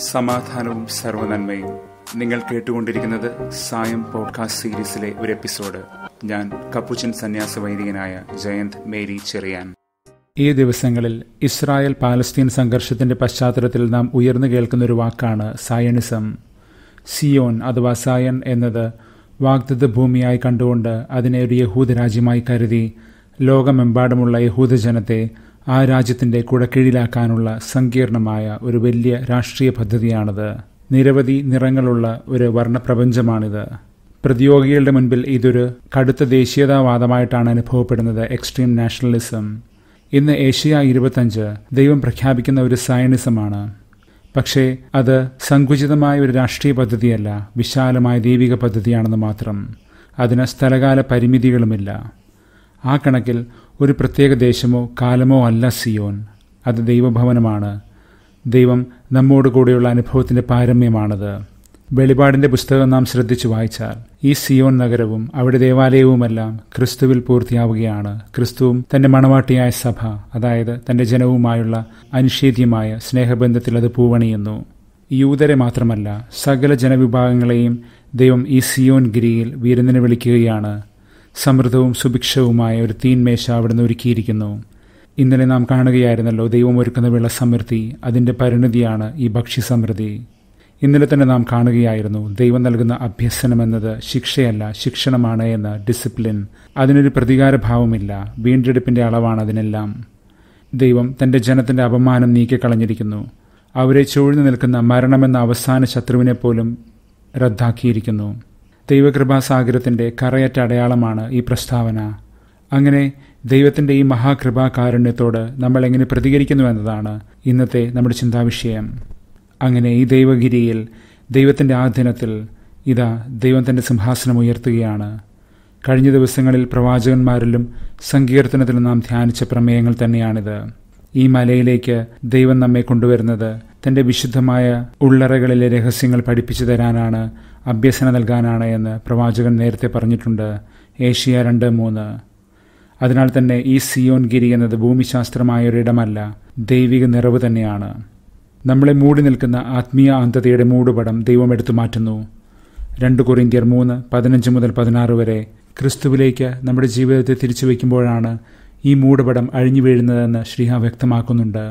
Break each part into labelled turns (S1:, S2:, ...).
S1: സമാധാനവും സർവനന്മയും നിങ്ങൾ കേട്ടുകൊണ്ടിരിക്കുന്നത് സായം പോഡ്കാസ്റ്റ് സീരീസിലെ ഒരു എപ്പിസോഡ് ഞാൻ കപ്പുച്ചൻ സന്യാസ വൈദികനായ ജയന്ത് മേരി ചെറിയാൻ ഈ ദിവസങ്ങളിൽ ഇസ്രായേൽ പാലസ്തീൻ സംഘർഷത്തിന്റെ പശ്ചാത്തലത്തിൽ നാം ഉയർന്നു കേൾക്കുന്ന ഒരു വാക്കാണ് സയണിസം സിയോൻ അഥവാ സായൻ എന്നത് വാഗ്ദത്ത ഭൂമിയായി കണ്ടുകൊണ്ട് അതിനെ ഒരു യഹൂദ രാജ്യമായി കരുതി ലോകമെമ്പാടുമുള്ള യഹൂദജനത്തെ ആ രാജ്യത്തിന്റെ കുടക്കീഴിലാക്കാനുള്ള സങ്കീർണമായ ഒരു വലിയ രാഷ്ട്രീയ പദ്ധതിയാണിത് നിരവധി നിറങ്ങളുള്ള ഒരു വർണ്ണപ്രപഞ്ചമാണിത് പ്രതിയോഗികളുടെ മുൻപിൽ ഇതൊരു കടുത്ത ദേശീയതാവാദമായിട്ടാണ് അനുഭവപ്പെടുന്നത് എക്സ്ട്രീം നാഷണലിസം ഇന്ന് ഏഷ്യ ഇരുപത്തഞ്ച് ദൈവം പ്രഖ്യാപിക്കുന്ന ഒരു സയണിസമാണ് പക്ഷേ അത് സങ്കുചിതമായ ഒരു രാഷ്ട്രീയ പദ്ധതിയല്ല വിശാലമായ ദൈവിക പദ്ധതിയാണെന്ന് മാത്രം അതിന് സ്ഥലകാല പരിമിതികളുമില്ല ആ കണക്കിൽ ഒരു പ്രത്യേക ദേശമോ കാലമോ അല്ല സിയോൻ അത് ദൈവഭവനമാണ് ദൈവം നമ്മോട് കൂടെയുള്ള അനുഭവത്തിന്റെ പാരമ്യമാണത് വെളിപാടിന്റെ പുസ്തകം നാം ശ്രദ്ധിച്ചു വായിച്ചാൽ ഈ സിയോൻ നഗരവും അവിടെ ദേവാലയവുമെല്ലാം ക്രിസ്തുവിൽ പൂർത്തിയാവുകയാണ് ക്രിസ്തുവും തന്റെ മണവാട്ടിയായ സഭ അതായത് തന്റെ ജനവുമായുള്ള അനിഷേധ്യമായ സ്നേഹബന്ധത്തിൽ അത് പൂവണിയുന്നു യൂതരെ മാത്രമല്ല സകല ജനവിഭാഗങ്ങളെയും ദൈവം ഈ സിയോൻ ഗിരിയിൽ വീരന്തിനെ വിളിക്കുകയാണ് സമൃദ്ധവും സുഭിക്ഷവുമായ ഒരു തീൻമേശ അവിടുന്ന് ഒരുക്കിയിരിക്കുന്നു ഇന്നലെ നാം കാണുകയായിരുന്നല്ലോ ദൈവം ഒരുക്കുന്ന വിളസമൃദ്ധി അതിന്റെ പരിണിതിയാണ് ഈ ഭക്ഷ്യസമൃദ്ധി ഇന്നലെ തന്നെ നാം കാണുകയായിരുന്നു ദൈവം നൽകുന്ന അഭ്യസനം എന്നത് ശിക്ഷയല്ല ശിക്ഷണമാണ് എന്ന ഡിസിപ്ലിൻ അതിനൊരു പ്രതികാരഭാവമില്ല വീണ്ടെടുപ്പിന്റെ അളവാണ് അതിനെല്ലാം ദൈവം തന്റെ ജനത്തിന്റെ അപമാനം നീക്കിക്കളഞ്ഞിരിക്കുന്നു അവരെ ചൂഴ്ന്നു നിൽക്കുന്ന മരണമെന്ന അവസാന ശത്രുവിനെ പോലും റദ്ദാക്കിയിരിക്കുന്നു ദൈവകൃപാസാഗരത്തിന്റെ കറയറ്റ അടയാളമാണ് ഈ പ്രസ്താവന അങ്ങനെ ദൈവത്തിന്റെ ഈ മഹാകൃപാകാരുണ്യത്തോട് നമ്മൾ എങ്ങനെ പ്രതികരിക്കുന്നു എന്നതാണ് ഇന്നത്തെ നമ്മുടെ ചിന്താവിഷയം അങ്ങനെ ഈ ദൈവഗിരിയിൽ ദൈവത്തിന്റെ ആദിനത്തിൽ ഇതാ ദൈവം തന്റെ സിംഹാസനം ഉയർത്തുകയാണ് കഴിഞ്ഞ ദിവസങ്ങളിൽ പ്രവാചകന്മാരിലും സങ്കീർത്തനത്തിലും നാം ധ്യാനിച്ച പ്രമേയങ്ങൾ തന്നെയാണിത് ഈ മലയിലേക്ക് ദൈവം നമ്മെ കൊണ്ടുവരുന്നത് തന്റെ വിശുദ്ധമായ ഉള്ളറകളിലെ രഹസ്യങ്ങൾ പഠിപ്പിച്ചു തരാനാണ് അഭ്യസന നൽകാനാണ് എന്ന് പ്രവാചകൻ നേരത്തെ പറഞ്ഞിട്ടുണ്ട് ഏഷ്യ രണ്ട് മൂന്ന് അതിനാൽ തന്നെ ഈ സിയോൻ ഗിരി എന്നത് ഭൂമിശാസ്ത്രമായ ഒരിടമല്ല ദൈവിക നിറവ് തന്നെയാണ് നമ്മളെ മൂടി നിൽക്കുന്ന ആത്മീയ അന്ധതയുടെ മൂടുപടം ദൈവം എടുത്തു മാറ്റുന്നു രണ്ട് കൊറിന്ത്യർ മൂന്ന് പതിനഞ്ച് മുതൽ പതിനാറ് വരെ ക്രിസ്തുവിലേക്ക് നമ്മുടെ ജീവിതത്തെ തിരിച്ചു വയ്ക്കുമ്പോഴാണ് ഈ മൂടുപടം അഴിഞ്ഞു വീഴുന്നതെന്ന് ശ്രീഹ വ്യക്തമാക്കുന്നുണ്ട്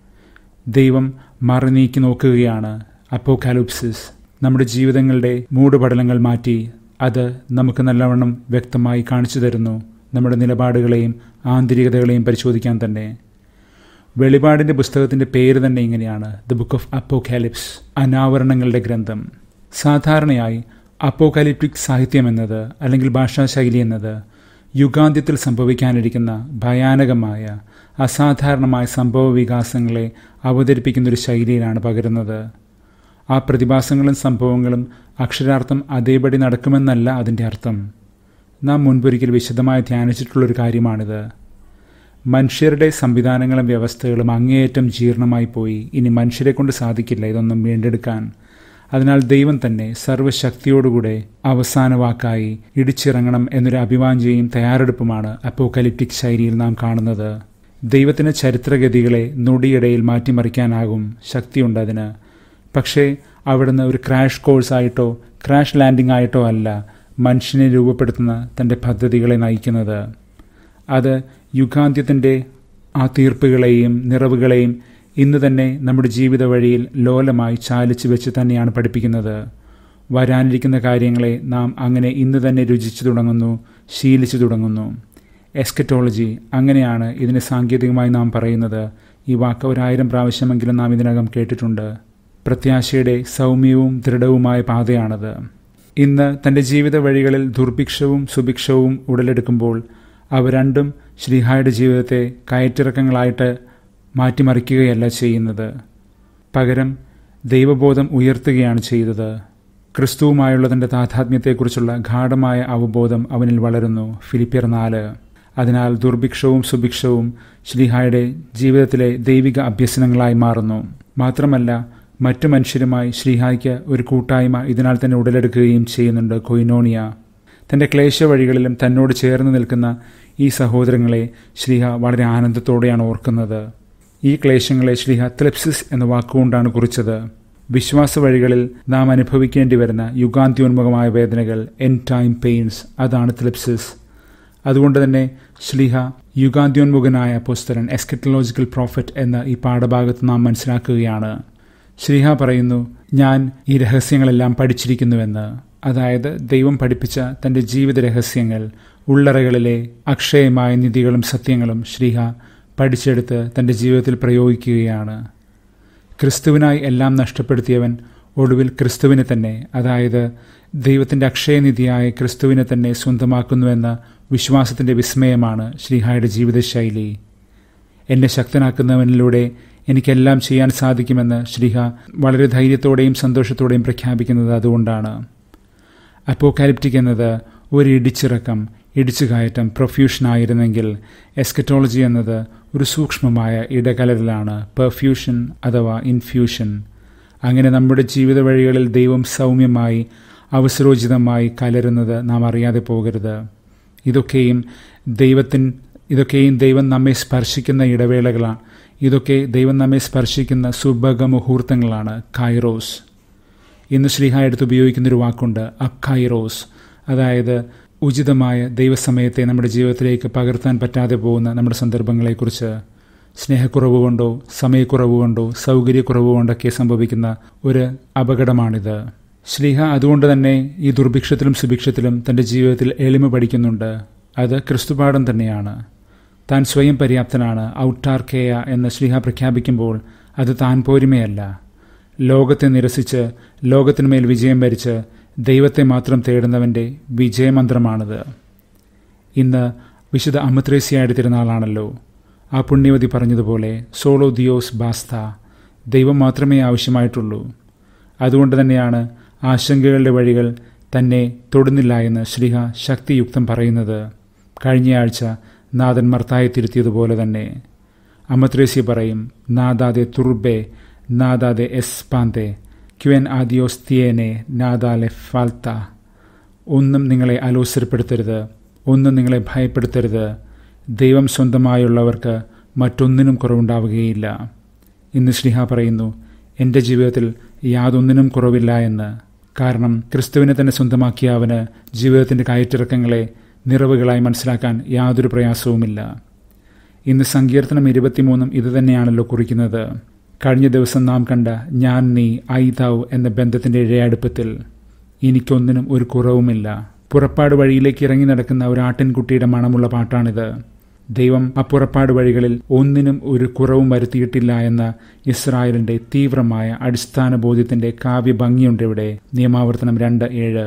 S1: ദൈവം മറി നീക്കി നോക്കുകയാണ് അപ്പോകാലുപ്സിസ് നമ്മുടെ ജീവിതങ്ങളുടെ മൂടുപടലങ്ങൾ മാറ്റി അത് നമുക്ക് നല്ലവണ്ണം വ്യക്തമായി കാണിച്ചു തരുന്നു നമ്മുടെ നിലപാടുകളെയും ആന്തരികതകളെയും പരിശോധിക്കാൻ തന്നെ വെളിപാടിന്റെ പുസ്തകത്തിന്റെ പേര് തന്നെ ഇങ്ങനെയാണ് ദ ബുക്ക് ഓഫ് അപ്പോകാലിപ്സ് അനാവരണങ്ങളുടെ ഗ്രന്ഥം സാധാരണയായി അപ്പോകാലിപ്റ്റിക് സാഹിത്യം എന്നത് അല്ലെങ്കിൽ ഭാഷാശൈലി എന്നത് യുഗാന്ത്യത്തിൽ സംഭവിക്കാനിരിക്കുന്ന ഭയാനകമായ അസാധാരണമായ സംഭവ വികാസങ്ങളെ അവതരിപ്പിക്കുന്ന ഒരു ശൈലിയിലാണ് പകരുന്നത് ആ പ്രതിഭാസങ്ങളും സംഭവങ്ങളും അക്ഷരാർത്ഥം അതേപടി നടക്കുമെന്നല്ല അതിൻ്റെ അർത്ഥം നാം മുൻപൊരിക്കൽ വിശദമായി ധ്യാനിച്ചിട്ടുള്ളൊരു കാര്യമാണിത് മനുഷ്യരുടെ സംവിധാനങ്ങളും വ്യവസ്ഥകളും അങ്ങേയറ്റം ജീർണമായി പോയി ഇനി മനുഷ്യരെ കൊണ്ട് സാധിക്കില്ല ഇതൊന്നും വീണ്ടെടുക്കാൻ അതിനാൽ ദൈവം തന്നെ സർവ്വശക്തിയോടുകൂടെ അവസാന വാക്കായി ഇടിച്ചിറങ്ങണം എന്നൊരു അഭിവാഞ്ചയും തയ്യാറെടുപ്പുമാണ് അപ്പോകലിപ്റ്റിക് ശൈലിയിൽ നാം കാണുന്നത് ദൈവത്തിന് ചരിത്രഗതികളെ നൊടിയിടയിൽ മാറ്റിമറിക്കാനാകും ശക്തിയുണ്ട് അതിന് പക്ഷേ അവിടുന്ന് ഒരു ക്രാഷ് കോഴ്സായിട്ടോ ക്രാഷ് ലാൻഡിംഗ് ആയിട്ടോ അല്ല മനുഷ്യനെ രൂപപ്പെടുത്തുന്ന തൻ്റെ പദ്ധതികളെ നയിക്കുന്നത് അത് യുഗാന്ത്യത്തിൻ്റെ ആ തീർപ്പുകളെയും നിറവുകളെയും ഇന്ന് തന്നെ നമ്മുടെ ജീവിത വഴിയിൽ ലോലമായി ചാലിച്ചു വെച്ച് തന്നെയാണ് പഠിപ്പിക്കുന്നത് വരാനിരിക്കുന്ന കാര്യങ്ങളെ നാം അങ്ങനെ ഇന്ന് തന്നെ രുചിച്ചു തുടങ്ങുന്നു ശീലിച്ചു തുടങ്ങുന്നു എസ്കറ്റോളജി അങ്ങനെയാണ് ഇതിന് സാങ്കേതികമായി നാം പറയുന്നത് ഈ വാക്ക് ഒരായിരം പ്രാവശ്യമെങ്കിലും നാം ഇതിനകം കേട്ടിട്ടുണ്ട് പ്രത്യാശയുടെ സൗമ്യവും ദൃഢവുമായ പാതയാണത് ഇന്ന് തൻ്റെ ജീവിത വഴികളിൽ ദുർഭിക്ഷവും സുഭിക്ഷവും ഉടലെടുക്കുമ്പോൾ അവ രണ്ടും ശ്രീഹായുടെ ജീവിതത്തെ കയറ്റിറക്കങ്ങളായിട്ട് മാറ്റിമറിക്കുകയല്ല ചെയ്യുന്നത് പകരം ദൈവബോധം ഉയർത്തുകയാണ് ചെയ്തത് ക്രിസ്തുവുമായുള്ള തൻ്റെ താതാത്മ്യത്തെക്കുറിച്ചുള്ള ഗാഠമായ അവബോധം അവനിൽ വളരുന്നു ഫിലിപ്പിയർ നാല് അതിനാൽ ദുർഭിക്ഷവും സുഭിക്ഷവും ശ്രീഹായുടെ ജീവിതത്തിലെ ദൈവിക അഭ്യസനങ്ങളായി മാറുന്നു മാത്രമല്ല മറ്റു മനുഷ്യരുമായി ശ്രീഹായ്ക്ക് ഒരു കൂട്ടായ്മ ഇതിനാൽ തന്നെ ഉടലെടുക്കുകയും ചെയ്യുന്നുണ്ട് കൊയിനോണിയ തൻ്റെ ക്ലേശ വഴികളിലും തന്നോട് ചേർന്ന് നിൽക്കുന്ന ഈ സഹോദരങ്ങളെ ശ്രീഹ വളരെ ആനന്ദത്തോടെയാണ് ഓർക്കുന്നത് ഈ ക്ലേശങ്ങളെ ശ്രീഹ ത്ലെപ്സിസ് എന്ന വാക്കുകൊണ്ടാണ് കുറിച്ചത് വിശ്വാസ വഴികളിൽ നാം അനുഭവിക്കേണ്ടി വരുന്ന യുഗാന്ത്യോന്മുഖമായ വേദനകൾ എൻ ടൈം പെയിൻസ് അതാണ് ത്ലിപ്സിസ് അതുകൊണ്ട് തന്നെ ശ്ലീഹ യുഗാന്ത്യോന്മുഖനായ പുസ്തകൻ എസ്കറ്റലോജിക്കൽ പ്രോഫറ്റ് എന്ന ഈ പാഠഭാഗത്ത് നാം മനസ്സിലാക്കുകയാണ് ശ്രീഹ പറയുന്നു ഞാൻ ഈ രഹസ്യങ്ങളെല്ലാം പഠിച്ചിരിക്കുന്നുവെന്ന് അതായത് ദൈവം പഠിപ്പിച്ച തന്റെ ജീവിത രഹസ്യങ്ങൾ ഉള്ളറകളിലെ അക്ഷയമായ നിധികളും സത്യങ്ങളും ശ്രീഹ പഠിച്ചെടുത്ത് തന്റെ ജീവിതത്തിൽ പ്രയോഗിക്കുകയാണ് ക്രിസ്തുവിനായി എല്ലാം നഷ്ടപ്പെടുത്തിയവൻ ഒടുവിൽ ക്രിസ്തുവിനെ തന്നെ അതായത് ദൈവത്തിന്റെ അക്ഷയനിധിയായ ക്രിസ്തുവിനെ തന്നെ സ്വന്തമാക്കുന്നുവെന്ന വിശ്വാസത്തിന്റെ വിസ്മയമാണ് ശ്രീഹായുടെ ജീവിതശൈലി എന്നെ ശക്തനാക്കുന്നവനിലൂടെ എനിക്കെല്ലാം ചെയ്യാൻ സാധിക്കുമെന്ന് ശ്രീഹ വളരെ ധൈര്യത്തോടെയും സന്തോഷത്തോടെയും പ്രഖ്യാപിക്കുന്നത് അതുകൊണ്ടാണ് അപ്പോകാലിപ്റ്റിക് എന്നത് ഒരു ഇടിച്ചിറക്കം ഇടിച്ചുകയറ്റം പ്രൊഫ്യൂഷൻ ആയിരുന്നെങ്കിൽ എസ്കറ്റോളജി എന്നത് ഒരു സൂക്ഷ്മമായ ഇടകലരലാണ് പെർഫ്യൂഷൻ അഥവാ ഇൻഫ്യൂഷൻ അങ്ങനെ നമ്മുടെ ജീവിത വഴികളിൽ ദൈവം സൗമ്യമായി അവസരോചിതമായി കലരുന്നത് നാം അറിയാതെ പോകരുത് ഇതൊക്കെയും ദൈവത്തിൻ ഇതൊക്കെയും ദൈവം നമ്മെ സ്പർശിക്കുന്ന ഇടവേളകളാണ് ഇതൊക്കെ ദൈവം നമ്മെ സ്പർശിക്കുന്ന സുഭഗ മുഹൂർത്തങ്ങളാണ് കൈറോസ് ഇന്ന് ശ്രീഹ എടുത്ത് ഉപയോഗിക്കുന്നൊരു വാക്കുണ്ട് അക്കൈറോസ് അതായത് ഉചിതമായ ദൈവസമയത്തെ നമ്മുടെ ജീവിതത്തിലേക്ക് പകർത്താൻ പറ്റാതെ പോകുന്ന നമ്മുടെ സന്ദർഭങ്ങളെക്കുറിച്ച് സ്നേഹക്കുറവ് കൊണ്ടോ സമയക്കുറവ് കൊണ്ടോ സൗകര്യക്കുറവ് കൊണ്ടൊക്കെ സംഭവിക്കുന്ന ഒരു അപകടമാണിത് ശ്ലീഹ അതുകൊണ്ട് തന്നെ ഈ ദുർഭിക്ഷത്തിലും സുഭിക്ഷത്തിലും തന്റെ ജീവിതത്തിൽ എളിമ പഠിക്കുന്നുണ്ട് അത് ക്രിസ്തുപാഠം തന്നെയാണ് താൻ സ്വയം പര്യാപ്തനാണ് ഔട്ടാർക്കേയ എന്ന് ശ്ലീഹ പ്രഖ്യാപിക്കുമ്പോൾ അത് താൻ പോരുമയല്ല ലോകത്തെ നിരസിച്ച് ലോകത്തിന്മേൽ വിജയം വരിച്ച് ദൈവത്തെ മാത്രം തേടുന്നവന്റെ വിജയമന്ത്രമാണിത് ഇന്ന് വിശുദ്ധ അമത്രേസ്യയുടെ തിരുനാളാണല്ലോ ആ പുണ്യവതി പറഞ്ഞതുപോലെ സോളോ ദിയോസ് ബാസ്ത ദൈവം മാത്രമേ ആവശ്യമായിട്ടുള്ളൂ അതുകൊണ്ട് തന്നെയാണ് ആശങ്കകളുടെ വഴികൾ തന്നെ തൊടുന്നില്ല എന്ന് ശ്രീഹ ശക്തിയുക്തം പറയുന്നത് കഴിഞ്ഞയാഴ്ച നാഥൻ മർത്തായെ തിരുത്തിയതുപോലെ തന്നെ അമത്രേസ്യ പറയും നാദാതെ തുർബെ നാദാതെ എസ്പാന്തെ ക്യുവൻ ആദിയോസ് തിയേനെ നാദാലെ ഫാൽത്ത ഒന്നും നിങ്ങളെ അലോസരപ്പെടുത്തരുത് ഒന്നും നിങ്ങളെ ഭയപ്പെടുത്തരുത് ദൈവം സ്വന്തമായുള്ളവർക്ക് മറ്റൊന്നിനും കുറവുണ്ടാവുകയില്ല ഇന്ന് ശ്രീഹ പറയുന്നു എൻ്റെ ജീവിതത്തിൽ യാതൊന്നിനും കുറവില്ല എന്ന് കാരണം ക്രിസ്തുവിനെ തന്നെ സ്വന്തമാക്കിയ അവന് ജീവിതത്തിൻ്റെ കയറ്റിറക്കങ്ങളെ നിറവുകളായി മനസ്സിലാക്കാൻ യാതൊരു പ്രയാസവുമില്ല ഇന്ന് സങ്കീർത്തനം ഇരുപത്തിമൂന്നും ഇതുതന്നെയാണല്ലോ കുറിക്കുന്നത് കഴിഞ്ഞ ദിവസം നാം കണ്ട ഞാൻ നീ ഐതാവ് എന്ന ബന്ധത്തിന്റെ ഇഴയടുപ്പത്തിൽ എനിക്കൊന്നിനും ഒരു കുറവുമില്ല പുറപ്പാട് വഴിയിലേക്ക് ഇറങ്ങി നടക്കുന്ന ഒരു ആട്ടിൻകുട്ടിയുടെ മണമുള്ള പാട്ടാണിത് ദൈവം ആ പുറപ്പാട് വഴികളിൽ ഒന്നിനും ഒരു കുറവും വരുത്തിയിട്ടില്ല എന്ന ഇസ്രായേലിന്റെ തീവ്രമായ അടിസ്ഥാന ബോധ്യത്തിന്റെ കാവ്യഭംഗിയുണ്ട് ഇവിടെ നിയമാവർത്തനം രണ്ട് ഏഴ്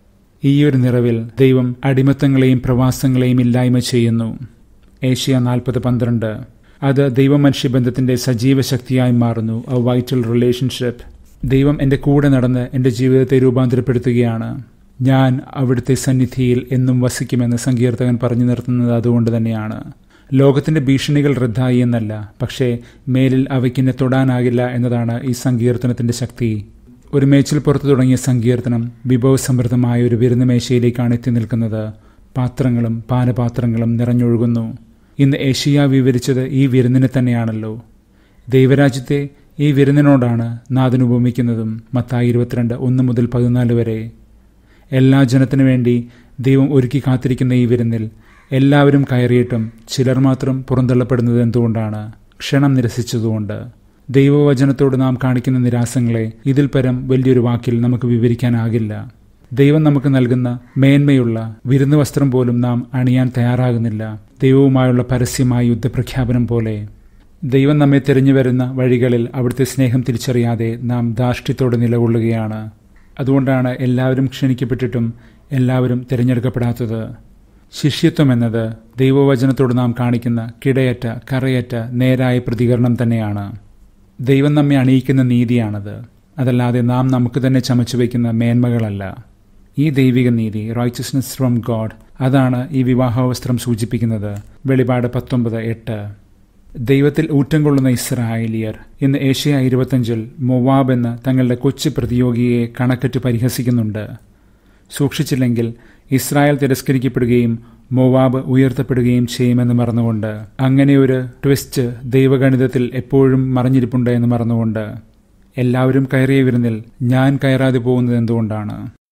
S1: ഈ ഒരു നിറവിൽ ദൈവം അടിമത്തങ്ങളെയും പ്രവാസങ്ങളെയും ഇല്ലായ്മ ചെയ്യുന്നു ഏഷ്യ നാൽപ്പത് പന്ത്രണ്ട് അത് ദൈവമനുഷ്യ ബന്ധത്തിന്റെ സജീവ ശക്തിയായി മാറുന്നു എ വൈറ്റൽ റിലേഷൻഷിപ്പ് ദൈവം എൻ്റെ കൂടെ നടന്ന് എൻ്റെ ജീവിതത്തെ രൂപാന്തരപ്പെടുത്തുകയാണ് ഞാൻ അവിടുത്തെ സന്നിധിയിൽ എന്നും വസിക്കുമെന്ന് സങ്കീർത്തകൻ പറഞ്ഞു നിർത്തുന്നത് അതുകൊണ്ട് തന്നെയാണ് ലോകത്തിന്റെ ഭീഷണികൾ റദ്ദായി എന്നല്ല പക്ഷേ മേലിൽ അവയ്ക്കെന്നെ തൊടാനാകില്ല എന്നതാണ് ഈ സങ്കീർത്തനത്തിന്റെ ശക്തി ഒരു മേച്ചിൽ പുറത്തു തുടങ്ങിയ സങ്കീർത്തനം വിഭവസമൃദ്ധമായ ഒരു വിരുന്ന് മേശയിലേക്കാണ് എത്തി നിൽക്കുന്നത് പാത്രങ്ങളും പാനപാത്രങ്ങളും നിറഞ്ഞൊഴുകുന്നു ഇന്ന് ഏഷ്യ വിവരിച്ചത് ഈ വിരുന്നിനെ തന്നെയാണല്ലോ ദൈവരാജ്യത്തെ ഈ വിരുന്നിനോടാണ് നാഥൻ ഉപമിക്കുന്നതും മത്തായി ഇരുപത്തിരണ്ട് ഒന്ന് മുതൽ പതിനാല് വരെ എല്ലാ ജനത്തിനു വേണ്ടി ദൈവം ഒരുക്കി കാത്തിരിക്കുന്ന ഈ വിരുന്നിൽ എല്ലാവരും കയറിയിട്ടും ചിലർ മാത്രം പുറന്തള്ളപ്പെടുന്നത് എന്തുകൊണ്ടാണ് ക്ഷണം നിരസിച്ചതുകൊണ്ട് ദൈവവചനത്തോട് നാം കാണിക്കുന്ന നിരാസങ്ങളെ ഇതിൽ പരം വലിയൊരു വാക്കിൽ നമുക്ക് വിവരിക്കാനാകില്ല ദൈവം നമുക്ക് നൽകുന്ന മേന്മയുള്ള വിരുന്ന് വസ്ത്രം പോലും നാം അണിയാൻ തയ്യാറാകുന്നില്ല ദൈവവുമായുള്ള പരസ്യമായ യുദ്ധപ്രഖ്യാപനം പോലെ ദൈവം നമ്മെ തിരഞ്ഞു വരുന്ന വഴികളിൽ അവിടുത്തെ സ്നേഹം തിരിച്ചറിയാതെ നാം ധാർഷ്ട്യത്തോടെ നിലകൊള്ളുകയാണ് അതുകൊണ്ടാണ് എല്ലാവരും ക്ഷണിക്കപ്പെട്ടിട്ടും എല്ലാവരും തിരഞ്ഞെടുക്കപ്പെടാത്തത് ശിഷ്യത്വം എന്നത് ദൈവവചനത്തോട് നാം കാണിക്കുന്ന കിടയറ്റ കറയറ്റ നേരായ പ്രതികരണം തന്നെയാണ് ദൈവം നമ്മെ അണിയിക്കുന്ന നീതിയാണത് അതല്ലാതെ നാം നമുക്ക് തന്നെ ചമച്ചു വയ്ക്കുന്ന മേന്മകളല്ല ഈ ദൈവിക നീതി റൈച്ചസ്നെസ് ഫ്രം ഗോഡ് അതാണ് ഈ വിവാഹവസ്ത്രം സൂചിപ്പിക്കുന്നത് വെളിപാട് പത്തൊമ്പത് എട്ട് ദൈവത്തിൽ ഊറ്റം കൊള്ളുന്ന ഇസ്രായേലിയർ ഇന്ന് ഏഷ്യ ഇരുപത്തഞ്ചിൽ മൊവാബ് എന്ന തങ്ങളുടെ കൊച്ചു പ്രതിയോഗിയെ കണക്കറ്റ് പരിഹസിക്കുന്നുണ്ട് സൂക്ഷിച്ചില്ലെങ്കിൽ ഇസ്രായേൽ തിരസ്കരിക്കപ്പെടുകയും മൊവാബ് ഉയർത്തപ്പെടുകയും ചെയ്യുമെന്ന് മറന്നുകൊണ്ട് അങ്ങനെ ഒരു ട്വിസ്റ്റ് ദൈവഗണിതത്തിൽ എപ്പോഴും മറഞ്ഞിരിപ്പുണ്ട് എന്ന് മറന്നുകൊണ്ട് എല്ലാവരും കയറിയ വിരുന്നിൽ ഞാൻ കയറാതെ പോകുന്നത് എന്തുകൊണ്ടാണ്